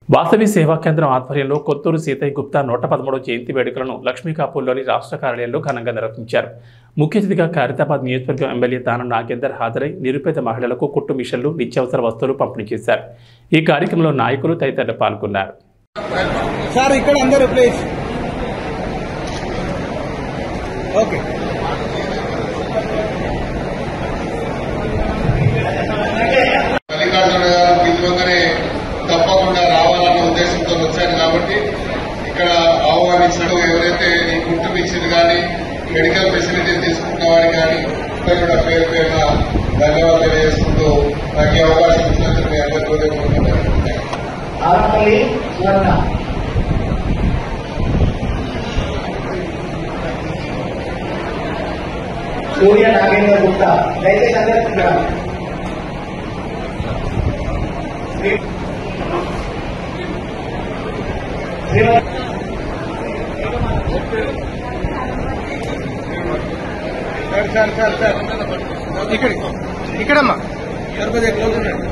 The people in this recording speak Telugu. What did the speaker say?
వాసవి సేవా కేంద్రం ఆధ్వర్యంలో కొత్తూరు సీతయ్య గుప్తా నూట పదమూడవ జయంతి వేడుకలను లక్ష్మీకాపూర్లోని రాష్ట్ర కార్యాలయంలో ఘనంగా నిర్వహించారు ముఖ్య అతిథిగా ఖైరతాబాద్ నియోజకవర్గం ఎమ్మెల్యే దానం నాగేందర్ హాజరై నిరుపేద మహిళలకు కుట్టు మిషన్లు నిత్యావసర వస్తువులు పంపిణీ చేశారు ఈ కార్యక్రమంలో నాయకులు తదితరులు పాల్గొన్నారు సార్ ఇక్కడ అందరూ ప్లీజ్ ఓకే మల్లికార్జున గారు పిలువగానే తప్పకుండా రావాలన్న ఉద్దేశంతో వచ్చాను కాబట్టి ఇక్కడ ఆహ్వానించడం ఎవరైతే ఈ గుర్తు మిషన్ కానీ మెడికల్ ఫెసిలిటీ తీసుకున్న వారికి కానీ అందరూ కూడా పేరు పేరున ధన్యవాదాలు తెలియజేసుకుంటూ నాకు ఈ అవకాశం ఇచ్చినందుకు మీ అందరికీ హృదయపూర్వకంగా ఆరపల్లి సువర్ణ సూర్య నాగేంద్ర గుప్తా దయచేసి అందరూ ఇక్కడ Shri- Shrimati sir sir sir sir ఇక్కడ ఇక్కడమ్మా సార్ కొద్దిగా క్లోజ్ ఉండండి